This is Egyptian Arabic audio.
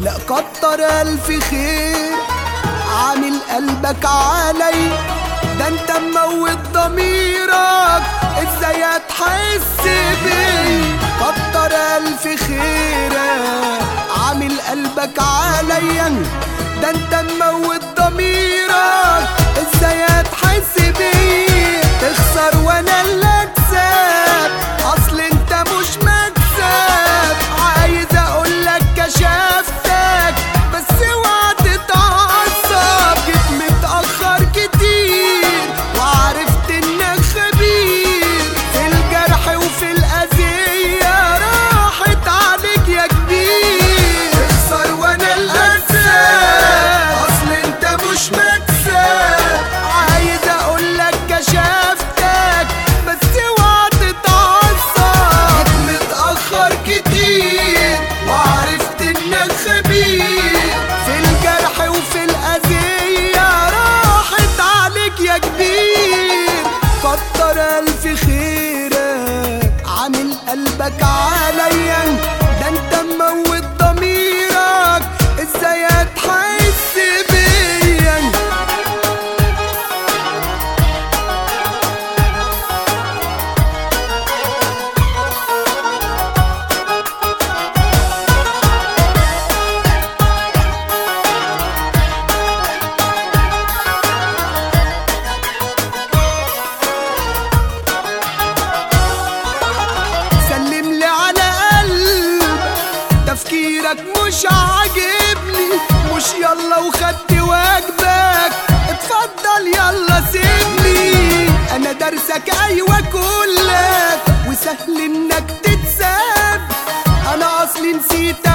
لا كتر الف خير عامل قلبك علي ده انت مموت ضميرك ازاي هتحس بي كتر الف خيرك عامل قلبك عليا ده انت مموت ضميرك ازاي هتحس بي تخسر وانا اللي اكسب اصل انت مش مكسب عايز اقولك كشفتك بس اوعى تتعصب جيت متاخر كتير وعرفت انك خبير في الجرح وفي الاذيه راحت عليك يا كبير تخسر وانا الاسد اصل انت مش مكسب عايز اقولك كشفتك بس اوعى تتعصب جيت متاخر كتير وعرفت انك خبير في الجرح وفي الاذيه راحت عليك يا كبير كتر الف خيرك عامل قلبك عليا ده انت مموت ضميرك ازاي هتحس بيا سلم لي على قلب تفكيرك مش عاجبني مش يلا وخدت واجبك اتفضل يلا سيبني انا دارسك ايوه كلك وسهل انك تتساب انا اصلي نسيت